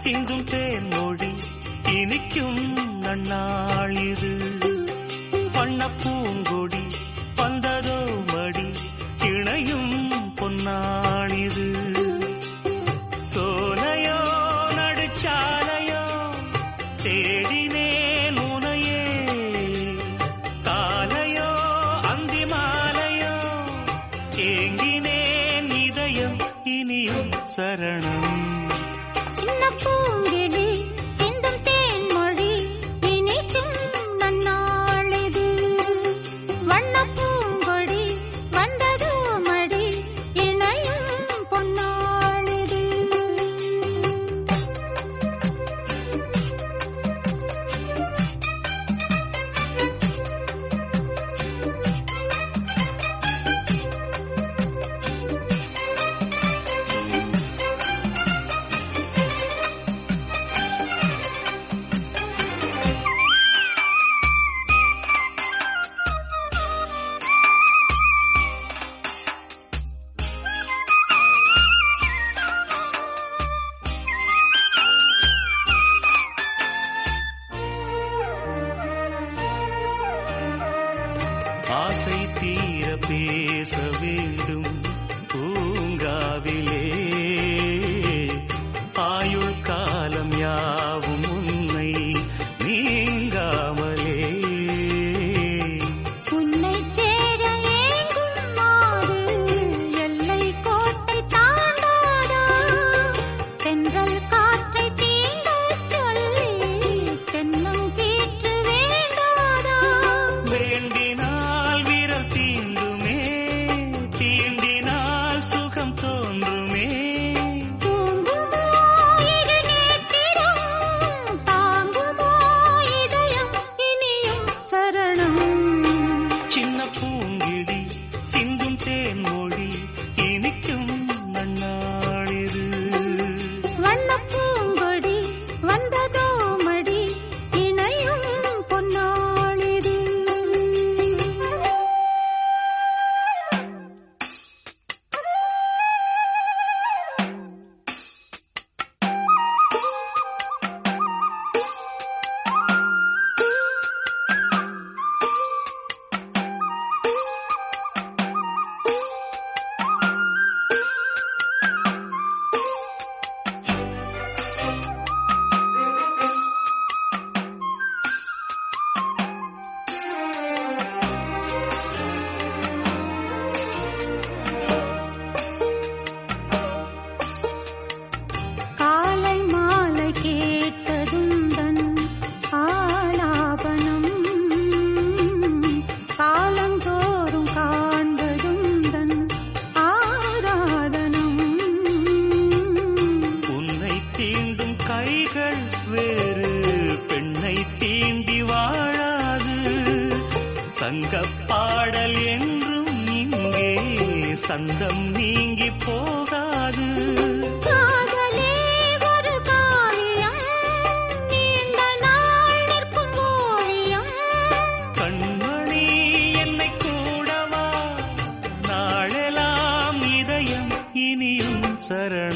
சிந்தும் தேன்மொழி இனிக்கும் நன்னாள் இது வண்ண பூங்கொடி வந்ததோ மடி இணையும் பொன்னாள் இது சோலையோ நடுச்சாலையோ தேடினேன் உனையே காலையோ அந்தி மாலையோ ஏங்கினேன் இதயம் இனியும் சரணம் சின்ன பூங்கிடி சிந்தும் தேன்மொழி இனிக்கும் நன்னாளிது வண்ண பூங்கொடி வந்ததோ மடி இணையும் பொன்னாளிது ஆசை தீர பேச வேண்டும் பூங்காவிலே ஆயுள் காலம் யாவும் உன்னை நீங்காமலே உன்னை சேர ஏங்கும் மாது எல்லை கோட்டை தாண்டாதா தென்றல் காற்றை தீண்டச் சொல்லி தென்னம் கீற்று வேண்டாதா வேண்டினால் விரல் தீண்டுமே தீண்டினால் சுகம் தோன்றுமே தூங்குமோ இரு நேத்திரம் தாங்குமோ இதயம் இனியும் சரணம் சின்ன பூங்கிடி சிந்தும் தேன்மொழி இனிக்கும் நன்னாளிது வண்ணப் பூங்கொடி வந்ததோ மடி இணையும் பொன்னாளிது காலை மாலை கேட்டதுந்தன் ஆலாபனம் காலந்தோறும் காண்பதுந்தன் ஆராதனம் உன்னை தீண்டும் கைகள் வேறு பெண்ணை தீண்டி வாழாது சங்கப் பாடல் என்றும் இங்கே சந்தம் நீங்கி போகாது காதலே ஒரு காவியம் நீண்ட நாள் நிற்கும் ஓவியம் கண்மணி என்னை கூடவா நாளெல்லாம் இதயம் இனியும் சரணம்